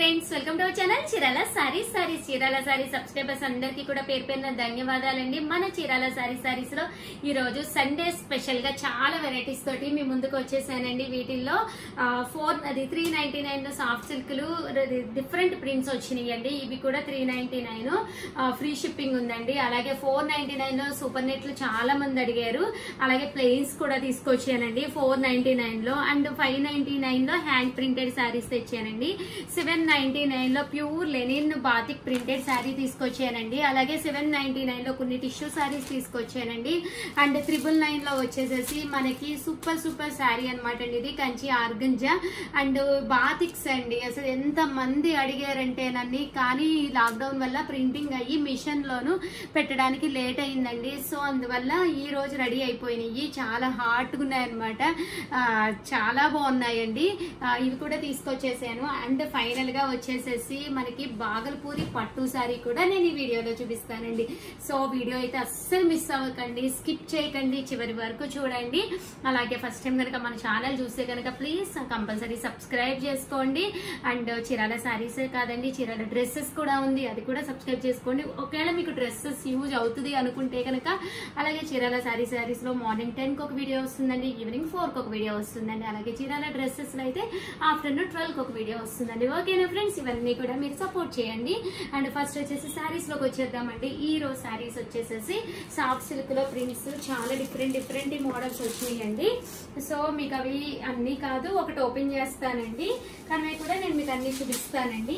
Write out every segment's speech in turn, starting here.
friends welcome to our channel Chirala sarees sarees Chirala sarees subscribers అందరికీ కూడా పేరు పేరున ధన్యవాదాలండి మన చీరాల సారీస్ సారీస్ లో ఈ రోజు సండే స్పెషల్ గా చాలా వెరైటీస్ తోటి మీ ముందుకు వచ్చేసానండి వీటిల్లో ఫోర్ అది త్రీ నైన్టీ నైన్ సాఫ్ట్ సిల్క్లు డిఫరెంట్ ప్రింట్స్ వచ్చినాయండి ఇవి కూడా three ninety nine free shipping ఉందండి అలాగే ఫోర్ నైన్టీ నైన్ సూపర్ నెట్లు చాలా మంది అడిగారు అలాగే ప్లెయిన్స్ కూడా తీసుకొచ్చానండి ఫోర్ నైన్టీ నైన్ లో అండ్ ఫైవ్ నైన్టీ నైన్ లో హ్యాండ్ ప్రింటెడ్ శారీస్ తెచ్చానండి సెవెన్ నైన్టీ నైన్ లో pure linen batik printed saree తీసుకొచ్చానండి అలాగే సెవెన్ నైన్టీ నైన్ లో కొన్ని టిష్యూ శారీస్ తీసుకొచ్చానండి అండ్ త్రిబుల్ నైన్ లో వచ్చేసేసి మనకి సూపర్ సూపర్ శారీ అనమాట అండి ఇది కంచి ఆర్గంజా అండ్ బాతిక్స్ అండి అసలు ఎంత మంది అడిగారంటే నన్ను కానీ ఈ లాక్డౌన్ వల్ల ప్రింటింగ్ అయ్యి మిషన్ లోను పెట్టడానికి లేట్ అయిందండి సో అందువల్ల ఈ రోజు రెడీ అయిపోయినాయి చాలా హాట్ గా ఉన్నాయన్నమాట ఆ, చాలా బాగున్నాయండి ఆ, ఇవి కూడా తీసుకొచ్చేసాను అండ్ ఫైనల్ గా వచ్చేసేసి మనకి బాగల్పూరి పట్టు సారీ కూడా నేను ఈ వీడియోలో చూపిస్తానండి సో వీడియో అయితే అస్సలు మిస్ అవ్వకండి స్కిప్ చేయకండి చివరి వరకు చూడండి అలాగే ఫస్ట్ టైం కనుక మన ఛానల్ చూస్తే కనుక ప్లీజ్ కంపల్సరీ సబ్స్క్రైబ్ చేసుకోండి అండ్ చీరాల సారీస్ కాదండి చీరాల డ్రెస్సెస్ కూడా ఉంది అది కూడా సబ్స్క్రైబ్ చేసుకోండి ఒకవేళ మీకు డ్రెస్సెస్ యూజ్ అవుతుంది అనుకుంటే కనుక అలాగే చీరాల సారీ సారీస్ లో మార్నింగ్ టెన్ కి ఒక వీడియో వస్తుందండి ఈవినింగ్ ఫోర్ కి ఒక వీడియో వస్తుందండి అలాగే చీరాల డ్రెస్సెస్ లో అయితే ఆఫ్టర్నూన్ ట్వెల్వ్ కి ఒక వీడియో వస్తుందండి ఓకేనా ఫ్రెండ్స్ ఇవన్నీ కూడా మీరు సపోర్ట్ చేయండి అండ్ ఫస్ట్ వచ్చేసి సారీస్ లోకి వచ్చేద్దామండి ఈ రోజు సారీస్ వచ్చేసేసి సాఫ్ట్ సిల్క్ లో ప్రింట్స్ చాలా డిఫరెంట్ డిఫరెంట్ మోడల్స్ వచ్చినాయండి సో మీకు అవి అన్ని కాదు ఒకటి ఓపెన్ చేస్తానండి కానీ అవి కూడా నేను మీకు అన్ని చూపిస్తానండి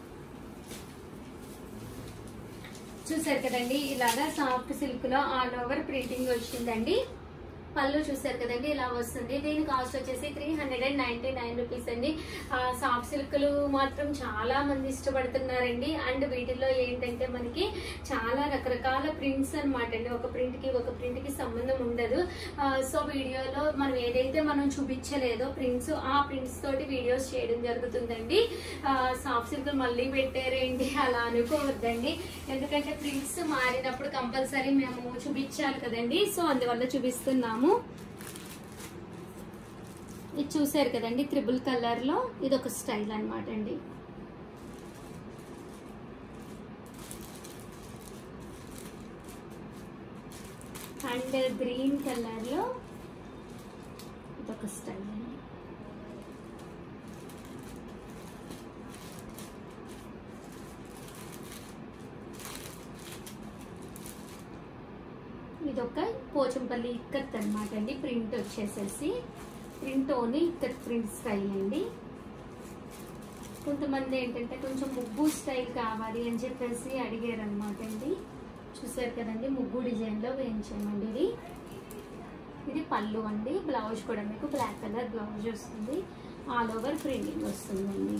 చూసారు కదండి ఇలాగా సాఫ్ట్ సిల్క్ లో ఆల్ ఓవర్ ప్రింటింగ్ వచ్చిందండి పళ్ళు చూసారు కదండి ఇలా వస్తుంది దీని కాస్ట్ వచ్చేసి three hundred and ninety nine rupees అండి ఆ, సాఫ్ట్ సిల్క్లు మాత్రం చాలా మంది ఇష్టపడుతున్నారండి అండ్ వీటిల్లో ఏంటంటే మనకి చాలా రకరకాల ప్రింట్స్ అనమాట అండి ఒక ప్రింట్ కి ఒక ప్రింట్ కి సంబంధం ఉండదు ఆ, సో వీడియోలో మనం ఏదైతే మనం చూపించలేదో ప్రింట్స్ ఆ ప్రింట్స్ తోటి వీడియోస్ చేయడం జరుగుతుందండి ఆ, సాఫ్ట్ సిల్క్ మళ్ళీ పెట్టారేంటి అలా అనుకోవద్దండి ఎందుకంటే ప్రింట్స్ మారినప్పుడు కంపల్సరీ మేము చూపించాలి కదండి సో అందువల్ల చూపిస్తున్నాము ఇది చూసారు కదండి త్రిబుల్ కలర్ లో ఇది ఒక స్టైల్ అన్నమాట అండి అండ్ గ్రీన్ కలర్ లో ఇదొక స్టైల్ అండి ఇదొక పోచంపల్లి ఇక్కత్ అనమాట అండి ప్రింట్ వచ్చేసేసి print only ikat print style అండి కొంతమంది ఏంటంటే కొంచెం ముగ్గు స్టైల్ కావాలి అని చెప్పేసి అడిగారు అనమాట అండి చూసారు కదండి ముగ్గు డిజైన్లో వేయించామండి ఇది ఇది పళ్ళు అండి బ్లౌజ్ కూడా మీకు బ్లాక్ కలర్ బ్లౌజ్ వస్తుంది ఆల్ ఓవర్ ప్రింటింగ్ వస్తుందండి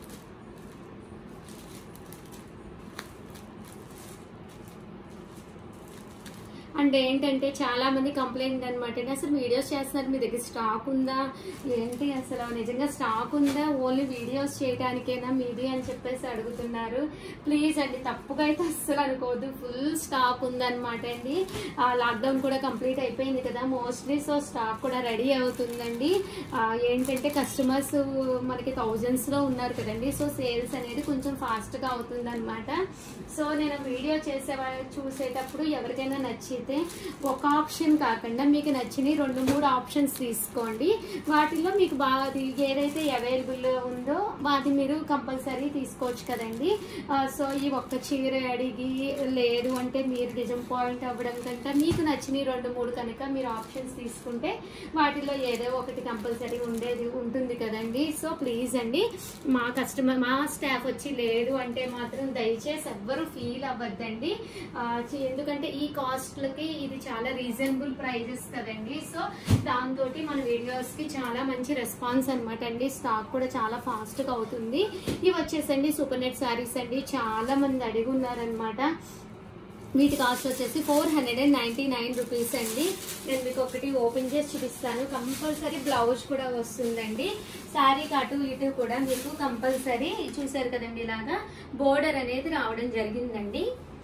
అండ్ ఏంటంటే చాలా మంది కంప్లైంట్ అనమాట అసలు వీడియోస్ చేస్తున్నారు మీ దగ్గర స్టాక్ ఉందా ఏంటి అసలు నిజంగా స్టాక్ ఉందా ఓన్లీ వీడియోస్ చేయడానికేనా మీది అని చెప్పేసి అడుగుతున్నారు ప్లీజ్ అండి తప్పుగా అయితే అస్సలు అనుకోవద్దు ఫుల్ స్టాక్ ఉందన్నమాట అండి లాక్డౌన్ కూడా కంప్లీట్ అయిపోయింది కదా మోస్ట్లీ సో స్టాక్ కూడా రెడీ అవుతుందండి ఆ, ఏంటంటే కస్టమర్స్ మనకి థౌజండ్స్ లో ఉన్నారు కదండి సో సేల్స్ అనేది కొంచెం ఫాస్ట్ గా అవుతుంది అనమాట సో నేను వీడియో చేసే వా- చూసేటప్పుడు ఎవరికైనా నచ్చితే ఒక ఆప్షన్ కాకుండా మీకు నచ్చిన రెండు మూడు ఆప్షన్స్ తీసుకోండి వాటిల్లో మీకు బాగా అది ఏదైతే అవైలబుల్ ఉందో అది మీరు కంపల్సరీ తీసుకోవచ్చు కదండి ఆ, సో ఈ ఒక్క చీర అడిగి లేదు అంటే మీరు డిజపాయింట్ అవ్వడం కంటే మీకు నచ్చిన రెండు మూడు కనుక మీరు ఆప్షన్స్ తీసుకుంటే వాటిలో ఏదో ఒకటి కంపల్సరీ ఉండేది ఉంటుంది కదండి సో ప్లీజ్ అండి మా కస్టమర్ మా స్టాఫ్ వచ్చి లేదు అంటే మాత్రం దయచేసి ఎవ్వరు ఫీల్ అవ్వద్దండి ఆ, చి- ఎందుకంటే ఈ కాస్ట్లకి ఇది చాలా రీజనబుల్ ప్రైజెస్ కదండి సో దాంతో మన వీడియోస్ కి చాలా మంచి రెస్పాన్స్ అనమాట అండి స్టాక్ కూడా చాలా ఫాస్ట్ గా అవుతుంది ఇవి వచ్చేసండి సూపర్ నెట్ శారీస్ అండి చాలా మంది అడిగి ఉన్నారనమాట వీటి కాస్ట్ వచ్చేసి four hundred and ninety nine rupees అండి నేను మీకు ఒకటి ఓపెన్ చేసి చూపిస్తాను కంపల్సరీ బ్లౌజ్ కూడా వస్తుందండి శారీకి అటు ఇటు కూడా మీకు కంపల్సరీ చూసారు కదండి ఇలాగా బోర్డర్ అనేది రావడం జరిగిందండి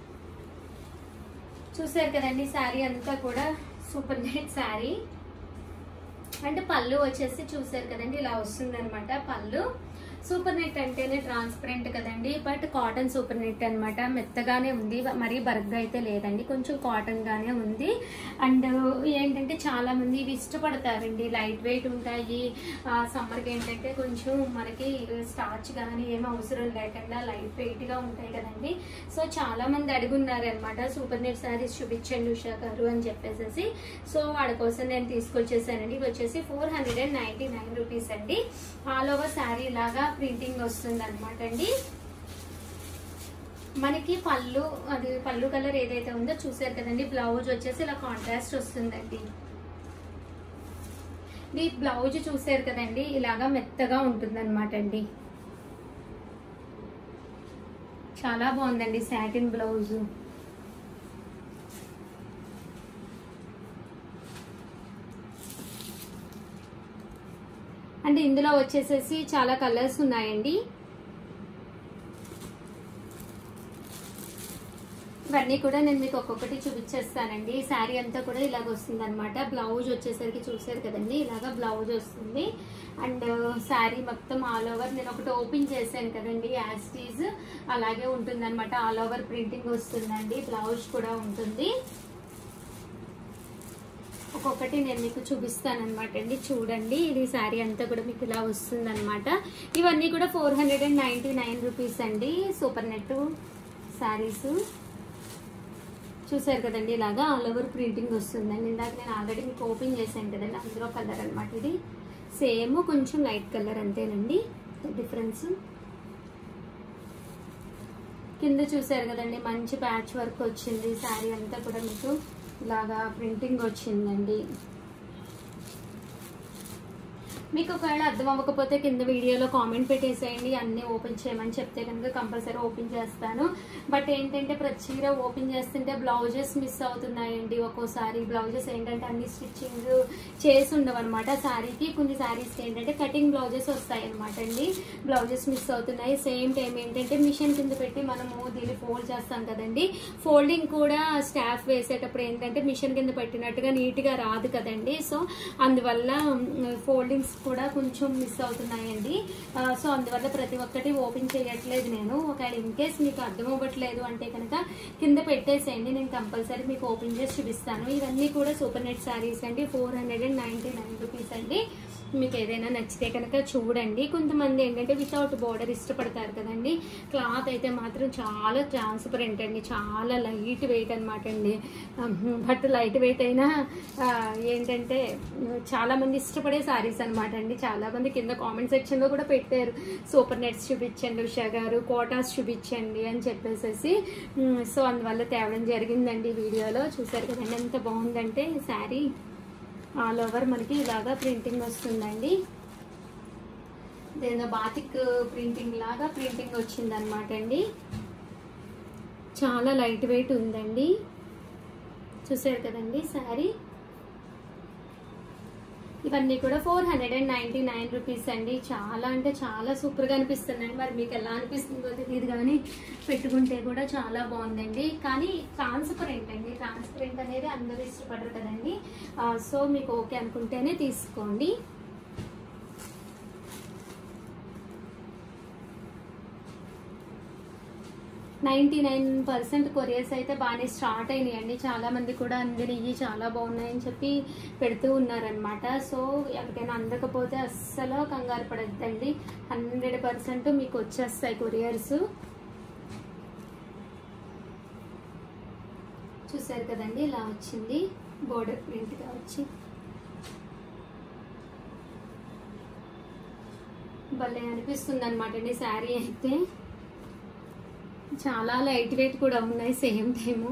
చూసారు కదండి శారీ అంతా కూడా సూపర్ నెట్ శారీ అంటే పళ్ళు వచ్చేసి చూసారు కదండి ఇలా వస్తుంది అనమాట పళ్ళు సూపర్ నెట్ అంటేనే ట్రాన్స్పరెంట్ కదండి బట్ కాటన్ సూపర్ నెట్ అనమాట మెత్తగానే ఉంది మరీ బరగ్గా అయితే లేదండి కొంచెం కాటన్ గానే ఉంది అండ్ ఏంటంటే చాలా మంది ఇవి ఇష్టపడతారండి లైట్ వెయిట్ ఉంటాయి సమ్మర్కి ఏంటంటే కొంచెం మనకి స్టార్చ్ కానీ ఏం అవసరం లేకుండా లైట్ వెయిట్ గా ఉంటాయి కదండి సో చాలా మంది అడుగున్నారు అనమాట సూపర్ నెట్ శారీస్ చూపించండి ఉషా గారు అని చెప్పేసి సో వాళ్ళ కోసం నేను తీసుకొచ్చేసానండి ఇవి వచ్చేసి four hundred and ninety nine rupees అండి ఆల్ ఓవర్ శారీ లాగా ప్రింటింగ్ వస్తుంది అనమాట అండి మనకి పళ్ళు అది పళ్ళు కలర్ ఏదైతే ఉందో చూసారు కదండి బ్లౌజ్ వచ్చేసి ఇలా కాంట్రాస్ట్ వస్తుందండి ఈ బ్లౌజ్ చూసారు కదండి ఇలాగా మెత్తగా ఉంటుంది అనమాట అండి చాలా బాగుందండి సాటిన్ బ్లౌజ్ అంటే ఇందులో వచ్చేసేసి చాలా కలర్స్ ఉన్నాయండి ఇవన్నీ కూడా నేను మీకు ఒక్కొక్కటి చూపించేస్తానండి శారీ అంతా కూడా ఇలాగ వస్తుంది అనమాట బ్లౌజ్ వచ్చేసరికి చూసారు కదండి ఇలాగ బ్లౌజ్ వస్తుంది అండ్ శారీ మొత్తం ఆల్ ఓవర్ నేను ఒకటి ఓపెన్ చేశాను కదండి యాస్టీజ్ అలాగే ఉంటుంది అనమాట ఆల్ ఓవర్ ప్రింటింగ్ వస్తుందండి బ్లౌజ్ కూడా ఉంటుంది ఒక్కొక్కటి నేను మీకు చూపిస్తాను అనమాట అండి చూడండి ఇది శారీ అంతా కూడా మీకు ఇలా వస్తుంది అనమాట ఇవన్నీ కూడా four hundred and ninety nine rupees అండి సూపర్ నెట్ శారీస్ చూసారు కదండి ఇలాగా ఆల్ ఓవర్ ప్రింటింగ్ వస్తుందండి ఇందాక నేను ఆల్రెడీ మీకు ఓపెన్ చేశాను కదండి అందులో కలర్ అనమాట ఇది సేమ్ కొంచెం లైట్ కలర్ అంతేనండి డిఫరెన్స్ కింద చూసారు కదండి మంచి ప్యాచ్ వర్క్ వచ్చింది శారీ అంతా కూడా మీకు ఇలాగా ప్రింటింగ్ వచ్చిందండి మీకు ఒకవేళ అర్థం అవ్వకపోతే కింద వీడియోలో కామెంట్ పెట్టేసేయండి అన్నీ ఓపెన్ చేయమని చెప్తే కనుక కంపల్సరీ ఓపెన్ చేస్తాను బట్ ఏంటంటే ప్రతి చీర ఓపెన్ చేస్తుంటే బ్లౌజెస్ మిస్ అవుతున్నాయండి ఒక్కోసారి బ్లౌజెస్ ఏంటంటే అన్ని స్టిచ్చింగ్ చేసి ఉండవు అనమాట శారీకి కొన్ని శారీస్కి ఏంటంటే కటింగ్ బ్లౌజెస్ వస్తాయి అనమాట అండి బ్లౌజెస్ మిస్ అవుతున్నాయి సేమ్ టైం ఏంటంటే మిషన్ కింద పెట్టి మనము దీన్ని ఫోల్డ్ చేస్తాం కదండి ఫోల్డింగ్ కూడా స్టాఫ్ వేసేటప్పుడు ఏంటంటే మిషన్ కింద పెట్టినట్టుగా నీట్గా రాదు కదండి సో అందువల్ల ఫోల్డింగ్స్ కూడా కొంచెం మిస్ అవుతున్నాయండి ఆ, సో అందువల్ల ప్రతి ఒక్కటి ఓపెన్ చేయట్లేదు నేను ఒకవేళ ఇన్ కేస్ మీకు అర్థం అవ్వట్లేదు అంటే కనుక కింద పెట్టేసేయండి నేను కంపల్సరీ మీకు ఓపెన్ చేసి చూపిస్తాను ఇవన్నీ కూడా సూపర్ నెట్ శారీస్ అండి four hundred and ninety nine rupees అండి మీకు ఏదైనా నచ్చితే కనుక చూడండి కొంతమంది ఏంటంటే వితౌట్ బోర్డర్ ఇష్టపడతారు కదండి క్లాత్ అయితే మాత్రం చాలా ట్రాన్స్పరెంట్ అండి చాలా లైట్ వెయిట్ అనమాట అండి బట్ లైట్ వెయిట్ అయినా ఆ, ఏంటంటే చాలా మంది ఇష్టపడే సారీస్ అనమాట అండి చాలా మంది కింద కామెంట్ సెక్షన్ లో కూడా పెట్టారు సూపర్ నెట్స్ చూపించండి ఉషా గారు కోటాస్ చూపించండి అని చెప్పేసి సో అందువల్ల తేవడం జరిగిందండి వీడియోలో చూసారు కదండి ఎంత బాగుందంటే శారీ ఆల్ ఓవర్ మనకి ఇలాగా ప్రింటింగ్ వస్తుందండి ఇదేదో బాతిక్ ప్రింటింగ్ లాగా ప్రింటింగ్ వచ్చింది అనమాట అండి చాలా లైట్ వెయిట్ ఉందండి చూసారు కదండి శారీ ఇవన్నీ కూడా four hundred and ninety nine rupees అండి చాలా అంటే చాలా సూపర్గా అనిపిస్తుందండి మరి మీకు ఎలా అనిపిస్తుందో తెలియదు కానీ పెట్టుకుంటే కూడా చాలా బాగుందండి కానీ ట్రాన్స్పరెంట్ అండి ట్రాన్స్పరెంట్ అనేది అందరూ ఇష్టపడరు కదండి ఆ, సో మీకు ఓకే అనుకుంటేనే తీసుకోండి నైంటీ నైన్ పర్సెంట్ కొరియర్స్ అయితే బాగానే స్టార్ట్ అయినాయండి చాలా మంది కూడా అందినవి చాలా బాగున్నాయని చెప్పి పెడుతూ ఉన్నారనమాట సో ఎవరికైనా అందకపోతే అస్సలు కంగారు పడద్దండి హండ్రెడ్ పర్సెంట్ మీకు వచ్చేస్తాయి కొరియర్స్ చూసారు కదండి ఇలా వచ్చింది బోర్డర్ ప్రింట్గా వచ్చి భలే అనిపిస్తుంది అనమాట అండి శారీ అయితే చాలా లైట్ వెయిట్ కూడా ఉన్నాయి సేమ్ టైము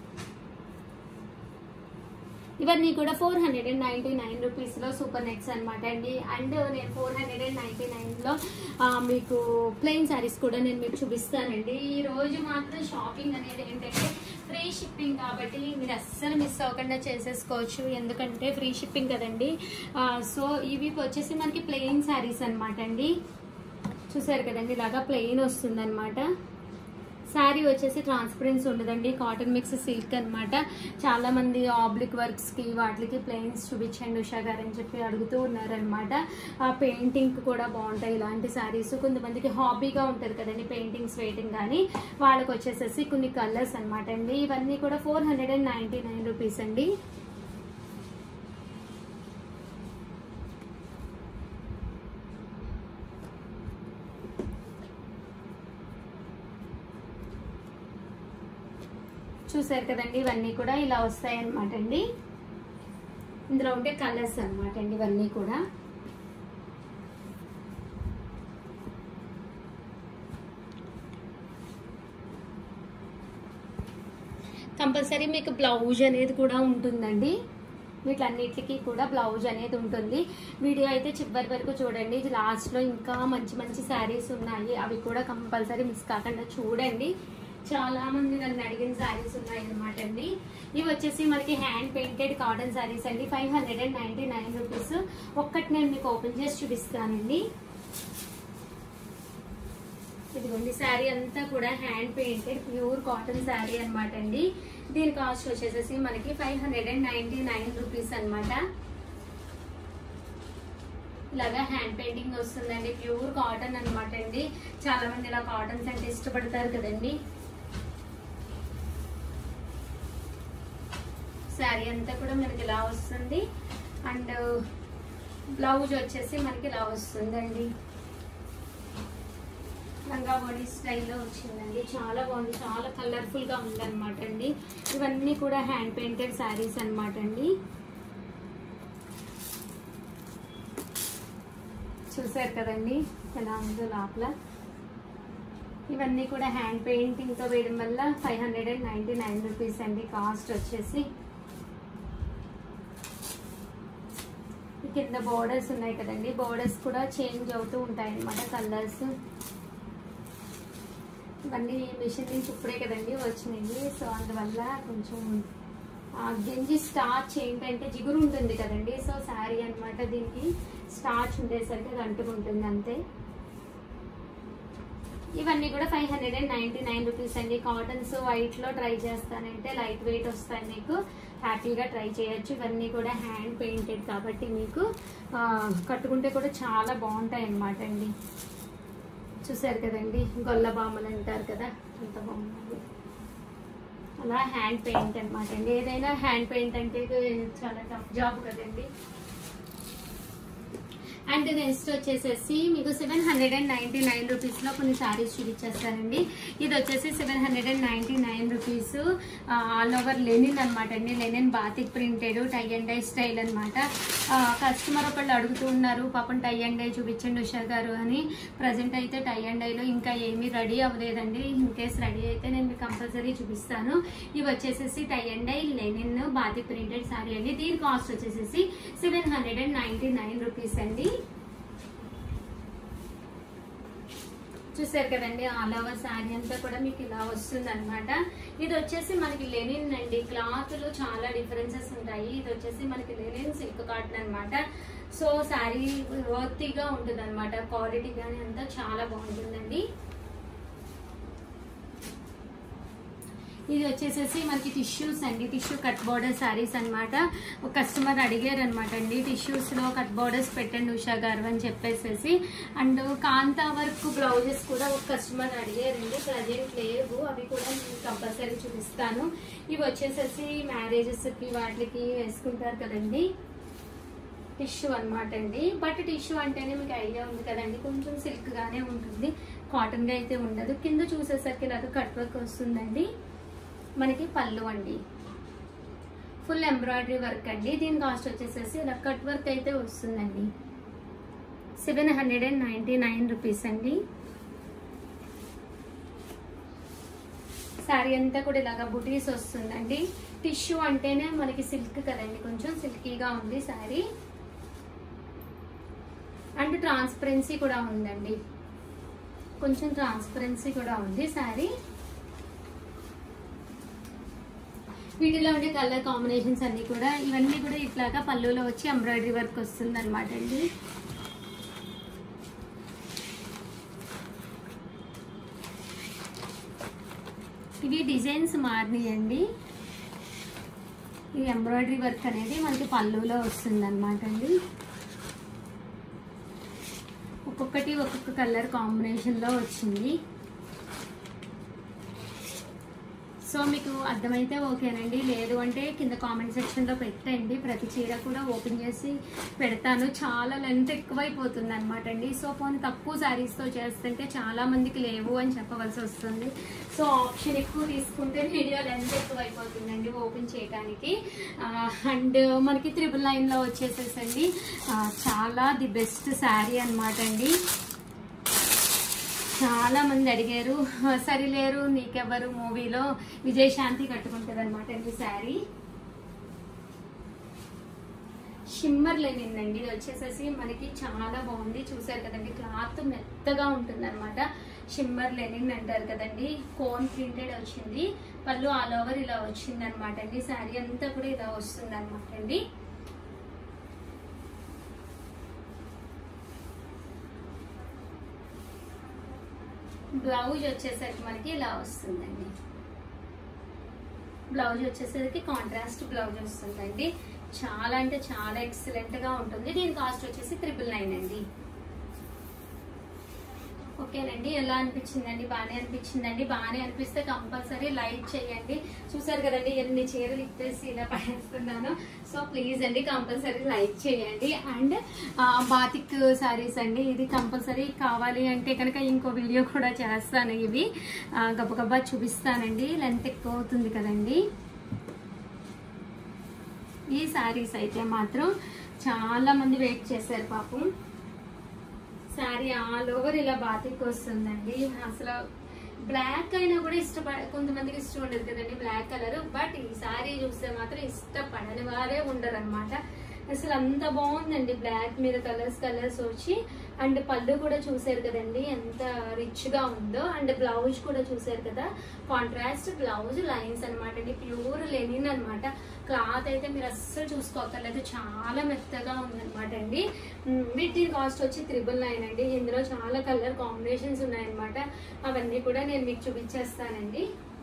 ఇవన్నీ కూడా four hundred and ninety nine రూపీస్లో సూపర్ నెట్స్ అనమాట అండి అండ్ నేను ఫోర్ హండ్రెడ్ అండ్ నైన్టీ నైన్లో మీకు ప్లెయిన్ శారీస్ కూడా నేను మీకు చూపిస్తానండి ఈ రోజు మాత్రం షాపింగ్ అనేది ఏంటంటే ఫ్రీ షిప్పింగ్ కాబట్టి మీరు అస్సలు మిస్ అవ్వకుండా చేసేసుకోవచ్చు ఎందుకంటే ఫ్రీ షిప్పింగ్ కదండి ఆ, సో ఇవి వచ్చేసి మనకి ప్లెయిన్ శారీస్ అనమాట అండి చూసారు కదండి ఇలాగా ప్లెయిన్ వస్తుంది శారీ వచ్చేసి ట్రాన్స్పరెన్సీ ఉండదండి కాటన్ మిక్స్ సిల్క్ అన్నమాట చాలా మంది ఆబ్లిక్ వర్క్స్ కి వాటికి ప్లెయిన్స్ చూపించండి ఉషా గారు అని చెప్పి అడుగుతూ ఉన్నారనమాట ఆ పెయింటింగ్ కూడా బాగుంటాయి ఇలాంటి శారీస్ కొంతమందికి హాబీగా ఉంటుంది కదండి పెయింటింగ్స్ వేయటం కానీ వాళ్ళకి వచ్చేసేసి కొన్ని కలర్స్ అన్నమాట అండి ఇవన్నీ కూడా four hundred and ninety nine rupees అండి చూసారు కదండి ఇవన్నీ కూడా ఇలా వస్తాయి అనమాట అండి ఇందులో ఉండే కలర్స్ అనమాట అండి ఇవన్నీ కూడా కంపల్సరీ మీకు బ్లౌజ్ అనేది కూడా ఉంటుందండి వీటన్నిటికీ కూడా బ్లౌజ్ అనేది ఉంటుంది వీడియో అయితే చివరి వరకు చూడండి లాస్ట్లో ఇంకా మంచి మంచి శారీస్ ఉన్నాయి అవి కూడా కంపల్సరీ మిస్ కాకుండా చూడండి చాలా మంది నన్ను అడిగిన శారీస్ ఉన్నాయి అనమాట అండి ఇవి వచ్చేసి మనకి హ్యాండ్ పెయింటెడ్ కాటన్ శారీస్ అండి five hundred and ninety nine rupees ఒక్కటి నేను మీకు ఓపెన్ చేసి చూపిస్తానండి ఇదిగోండి శారీ అంతా కూడా hand painted pure cotton sari అనమాట అండి దీని కాస్ట్ వచ్చేసేసి మనకి five hundred and ninety nine rupees అనమాట ఇలాగా హ్యాండ్ పెయింటింగ్ వస్తుందండి ప్యూర్ కాటన్ అనమాట అండి చాలా మంది ఇలా కాటన్స్ అంటే ఇష్టపడతారు కదండి శారీ అంతా కూడా మనకి ఇలా వస్తుంది అండ్ బ్లౌజ్ వచ్చేసి మనకి ఇలా వస్తుందండి లంగా బాడీ స్టైల్లో వచ్చిందండి చాలా బాగుంది చాలా కలర్ఫుల్ గా ఉందన్నమాట అండి ఇవన్నీ కూడా హ్యాండ్ పెయింటెడ్ శారీస్ అన్నమాట అండి చూసారు కదండి ఎలా ఉందో లోపల ఇవన్నీ కూడా హ్యాండ్ పెయింటింగ్ తో వేయడం వల్ల five hundred and ninety nine rupees అండి కాస్ట్ వచ్చేసి ఈ కింద బోర్డర్స్ ఉన్నాయి కదండి బోర్డర్స్ కూడా చేంజ్ అవుతూ ఉంటాయి అన్నమాట కలర్స్ ఇవన్నీ మిషన్ నుంచి ఇప్పుడే కదండి వచ్చినాయి సో అందువల్ల కొంచెం ఆ గంజి స్టార్చ్ ఏంటంటే జిగురు ఉంటుంది కదండి సో శారీ అన్నమాట దీనికి స్టార్చ్ ఉండేసరికి అది అంటుకుంటుంది అంతే ఇవన్నీ కూడా five hundred and ninety nine rupees అండి కాటన్స్ వైట్ లో ట్రై చేస్తానంటే లైట్ వెయిట్ వస్తాయి మీకు హ్యాపీగా ట్రై చేయొచ్చు ఇవన్నీ కూడా హ్యాండ్ పెయింటెడ్ కాబట్టి మీకు ఆ, కట్టుకుంటే కూడా చాలా బాగుంటాయి అన్నమాట అండి చూసారు కదండి గొల్ల బామ్మలు అంటారు కదా అంత బాగుంది అలా హ్యాండ్ పెయింట్ అన్నమాట అండి ఏదైనా హ్యాండ్ పెయింట్ అంటే ఇది చాలా టఫ్ జాబ్ కదండి అండ్ నెక్స్ట్ వచ్చేసేసి మీకు seven hundred and ninety nine rupees లో కొన్ని సారీస్ చూపించేస్తానండి ఇది వచ్చేసి seven hundred and ninety nine rupees all over linen అనమాట అండి linen batik printed tie and dye style అనమాట కస్టమర్ ఒకళ్ళు అడుగుతూ ఉన్నారు పాపం టై అండ్ డై చూపించండి ఉషా గారు అని ప్రజెంట్ అయితే టై అండ్ డైలో ఇంకా ఏమీ రెడీ అవ్వలేదండి ఇన్ కేస్ రెడీ అయితే నేను మీకు కంపల్సరీ చూపిస్తాను ఇవి వచ్చేసేసి tie and dye linen batik printed sari అండి దీని కాస్ట్ వచ్చేసేసి seven hundred and ninety nine rupees అండి చూసారు కదండి ఆల్ ఓవర్ శారీ అంతా కూడా మీకు ఇలా వస్తుంది అనమాట ఇది వచ్చేసి మనకి లెనిన్ అండి క్లాత్లు చాలా డిఫరెన్సెస్ ఉంటాయి ఇది వచ్చేసి మనకి లెనిన్ సిల్క్ కాటన్ అన్నమాట సో శారీ వర్తీగా ఉంటుంది అనమాట క్వాలిటీ కానీ అంతా చాలా బాగుంటుందండి ఇది వచ్చేసేసి మనకి టిష్యూస్ అండి టిష్యూ కట్ బోర్డర్ శారీస్ అన్నమాట ఒక కస్టమర్ అడిగారు అనమాట అండి టిష్యూస్ లో కట్ బోర్డర్స్ పెట్టండి ఉషా గారు అని చెప్పేసేసి అండ్ కాంతా వర్క్ బ్లౌజెస్ కూడా ఒక కస్టమర్ అడిగారండి ప్రజెంట్ లేవు అవి కూడా నేను కంపల్సరీ చూపిస్తాను ఇవి వచ్చేసేసి మ్యారేజెస్ కి వాటికి వేసుకుంటారు కదండి టిష్యూ అన్నమాట అండి బట్ టిష్యూ అంటేనే మీకు ఐడియా ఉంది కదండి కొంచెం సిల్క్ గానే ఉంటుంది కాటన్ గా అయితే ఉండదు కింద చూసేసరికి ఇలాగ కట్ వర్క్ వస్తుందండి మనకి పళ్ళు అండి ఫుల్ ఎంబ్రాయిడరీ వర్క్ అండి దీని కాస్ట్ వచ్చేసేసి ఇలా కట్ వర్క్ అయితే వస్తుందండి seven hundred and ninety nine rupees అండి శారీ అంతా కూడా ఇలాగా బుటీస్ వస్తుందండి టిష్యూ అంటేనే మనకి సిల్క్ కదండి కొంచెం సిల్కీగా ఉంది శారీ అండ్ ట్రాన్స్పరెన్సీ కూడా ఉందండి కొంచెం ట్రాన్స్పరెన్సీ కూడా ఉంది శారీ వీటిలో ఉండే కలర్ కాంబినేషన్స్ అన్ని కూడా ఇవన్నీ కూడా ఇట్లాగా పళ్ళులో వచ్చి ఎంబ్రాయిడరీ వర్క్ వస్తుంది అనమాట అండి ఇవి డిజైన్స్ మారినాయండి ఈ ఎంబ్రాయిడరీ వర్క్ అనేది మనకి పళ్ళులో వస్తుంది అనమాట అండి ఒక్కొక్కటి ఒక్కొక్క కలర్ కాంబినేషన్లో వచ్చింది సో మీకు అర్థమైతే ఓకేనండి లేదు అంటే కింద కామెంట్ సెక్షన్లో పెట్టండి ప్రతి చీర కూడా ఓపెన్ చేసి పెడతాను చాలా లెంత్ ఎక్కువైపోతుంది అనమాట అండి సో పోనీ తక్కువ శారీస్తో చేస్తుంటే చాలా మందికి లేవు అని చెప్పవలసి వస్తుంది సో ఆప్షన్ ఎక్కువ తీసుకుంటే వీడియో లెంత్ ఎక్కువ అయిపోతుందండి ఓపెన్ చేయడానికి అండ్ మనకి త్రిబుల్ నైన్లో వచ్చేసేసండి ఆ, చాలా ది బెస్ట్ శారీ అనమాట అండి చాలా మంది అడిగారు సరిలేరు నీకెవ్వరు మూవీలో విజయశాంతి కట్టుకుంటుంది అనమాట ఈ శారీ షిమ్మర్ లేనిందండి ఇది వచ్చేసేసి మనకి చాలా బాగుంది చూసారు కదండి క్లాత్ మెత్తగా ఉంటుంది అనమాట షిమ్మర్ లెనిన్ అంటారు కదండి కోన్ ప్రింటెడ్ వచ్చింది పళ్ళు ఆల్ ఓవర్ ఇలా వచ్చింది అనమాట అండి శారీ అంతా కూడా ఇలా వస్తుంది అనమాట అండి బ్లౌజ్ వచ్చేసరికి మనకి ఇలా వస్తుందండి బ్లౌజ్ వచ్చేసరికి కాంట్రాస్ట్ బ్లౌజ్ వస్తుందండి చాలా అంటే చాలా ఎక్సలెంట్ గా ఉంటుంది దీని కాస్ట్ వచ్చేసి త్రిపుల్ నైన్ అండి ఓకేనండి ఎలా అనిపించిందండి బాగానే అనిపించిందండి బాగానే అనిపిస్తే కంపల్సరీ లైక్ చేయండి చూసారు కదండి ఎన్ని చీరలు ఇప్పేసి ఇలా పడేస్తున్నాను సో ప్లీజ్ అండి కంపల్సరీ లైక్ చేయండి అండ్ బాతిక్ సారీస్ అండి ఇది కంపల్సరీ కావాలి అంటే కనుక ఇంకో వీడియో కూడా చేస్తాను ఇవి ఆ, గబగబా చూపిస్తానండి లెంత్ ఎక్కువ అవుతుంది కదండి ఈ సారీస్ అయితే మాత్రం చాలా మంది వెయిట్ చేశారు పాపం శారీ ఆల్ ఓవర్ ఇలా బాతిక్ వస్తుందండి అసలు బ్లాక్ అయినా కూడా ఇష్టపడ కొంతమందికి ఇష్టం ఉండదు కదండి బ్లాక్ కలర్ బట్ ఈ శారీ చూస్తే మాత్రం ఇష్టపడని వారే ఉండరు అనమాట అసలు అంత బాగుందండి బ్లాక్ మీద కలర్స్ కలర్స్ వచ్చి అండ్ పళ్ళు కూడా చూసారు కదండి ఎంత రిచ్ గా ఉందో అండ్ బ్లౌజ్ కూడా చూసారు కదా కాంట్రాస్ట్ బ్లౌజ్ లైన్స్ అనమాట అండి ప్యూర్ లెనిన్ అనమాట క్లాత్ అయితే మీరు అస్సలు చూసుకోకర్లేదు చాలా మెత్తగా ఉందన్నమాట అండి ఉమ్, వీటి కాస్ట్ వచ్చి త్రిబుల్ నైన్ అండి ఇందులో చాలా కలర్ కాంబినేషన్స్ ఉన్నాయన్నమాట అవన్నీ కూడా నేను మీకు చూపించేస్తానండి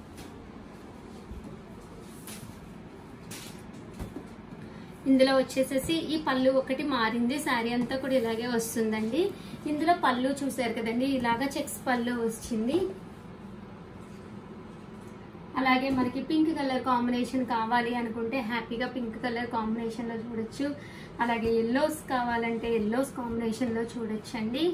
ఇందులో వచ్చేసేసి ఈ పళ్ళు ఒకటి మారింది శారీ అంతా కూడా ఇలాగే వస్తుందండి ఇందులో పళ్ళు చూసారు కదండి ఇలాగా చెక్స్ పళ్ళు వచ్చింది అలాగే మనకి పింక్ కలర్ కాంబినేషన్ కావాలి అనుకుంటే హ్యాపీగా పింక్ కలర్ కాంబినేషన్ లో చూడొచ్చు అలాగే ఎల్లోస్ కావాలంటే ఎల్లోస్ కాంబినేషన్ లో చూడొచ్చండి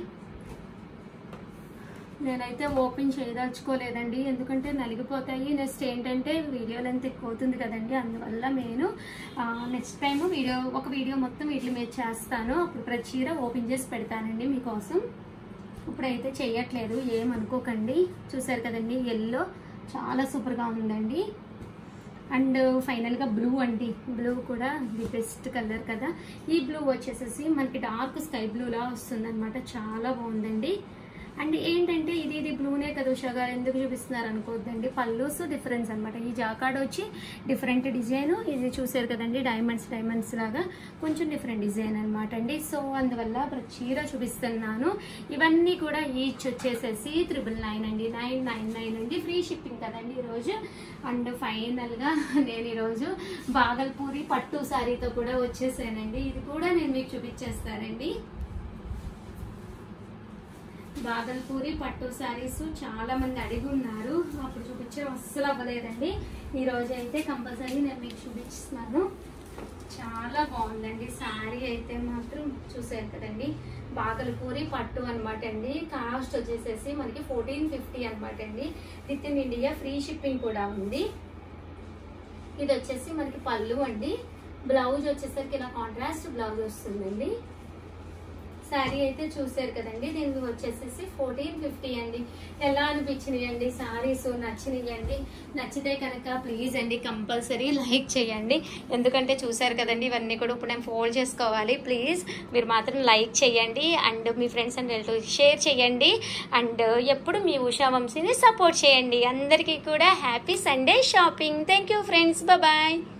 నేనైతే ఓపెన్ చేయదలుచుకోలేదండి ఎందుకంటే నలిగిపోతాయి నెక్స్ట్ ఏంటంటే వీడియో లెంత్ ఎక్కువ అవుతుంది కదండి అందువల్ల నేను నెక్స్ట్ టైం వీడియో ఒక వీడియో మొత్తం వీటి మీద చేస్తాను అప్పుడు ప్రతి చీర ఓపెన్ చేసి పెడతానండి మీకోసం ఇప్పుడైతే చేయట్లేదు ఏమనుకోకండి చూసారు కదండి ఎల్లో చాలా సూపర్గా ఉందండి అండ్ ఫైనల్గా బ్లూ అండి బ్లూ కూడా ది బెస్ట్ కలర్ కదా ఈ బ్లూ వచ్చేసేసి మనకి డార్క్ స్కై బ్లూలా వస్తుంది చాలా బాగుందండి అండ్ ఏంటంటే ఇది ఇది బ్లూనే కదా ఉషా గారు ఎందుకు చూపిస్తున్నారు అనుకోవద్దండి పల్లూస్ డిఫరెన్స్ అనమాట ఈ జాకాడ్ వచ్చి డిఫరెంట్ డిజైన్ ఇది చూసారు కదండి డైమండ్స్ డైమండ్స్ లాగా కొంచెం డిఫరెంట్ డిజైన్ అనమాట అండి సో అందువల్ల ప్రతి చీర చూపిస్తున్నాను ఇవన్నీ కూడా ఈచ్ వచ్చేసేసి త్రిబుల్ నైన్ అండి నైన్ నైన్ నైన్ అండి ఫ్రీ షిప్పింగ్ కదండి ఈరోజు అండ్ ఫైనల్గా నేను ఈరోజు బాగల్పూరి పట్టు శారీతో కూడా వచ్చేసానండి ఇది కూడా నేను మీకు చూపించేస్తానండి బాగల్పూరి పట్టు శారీస్ చాలా మంది అడిగి ఉన్నారు అప్పుడు చూపించడం అస్సలు అవ్వలేదండి ఈ రోజు అయితే కంపల్సరీ నేను మీకు చూపిస్తున్నాను చాలా బాగుందండి శారీ అయితే మాత్రం చూసారు కదండి బాగల్పూరి పట్టు అనమాట అండి కాస్ట్ వచ్చేసేసి మనకి ఫోర్టీన్ ఫిఫ్టీ అనమాట అండి with in India free shipping కూడా ఉంది ఇది వచ్చేసి మనకి పళ్ళు అండి బ్లౌజ్ వచ్చేసరికి ఇలా కాంట్రాస్ట్ బ్లౌజ్ వస్తుందండి శారీ అయితే చూసారు కదండి దీనికి వచ్చేసేసి ఫోర్టీన్ ఫిఫ్టీ అండి ఎలా అనిపించినాయి అండి శారీస్ నచ్చినాయి అండి నచ్చితే కనుక ప్లీజ్ అండి కంపల్సరీ లైక్ చేయండి ఎందుకంటే చూసారు కదండి ఇవన్నీ కూడా ఇప్పుడు నేను ఫోల్డ్ చేసుకోవాలి ప్లీజ్ మీరు మాత్రం లైక్ చేయండి అండ్ మీ ఫ్రెండ్స్ అండ్ రిలేటివ్స్ షేర్ చేయండి అండ్ ఎప్పుడు మీ ఉషా వంశీని సపోర్ట్ చేయండి అందరికీ కూడా happy Sunday shopping thank you friends bye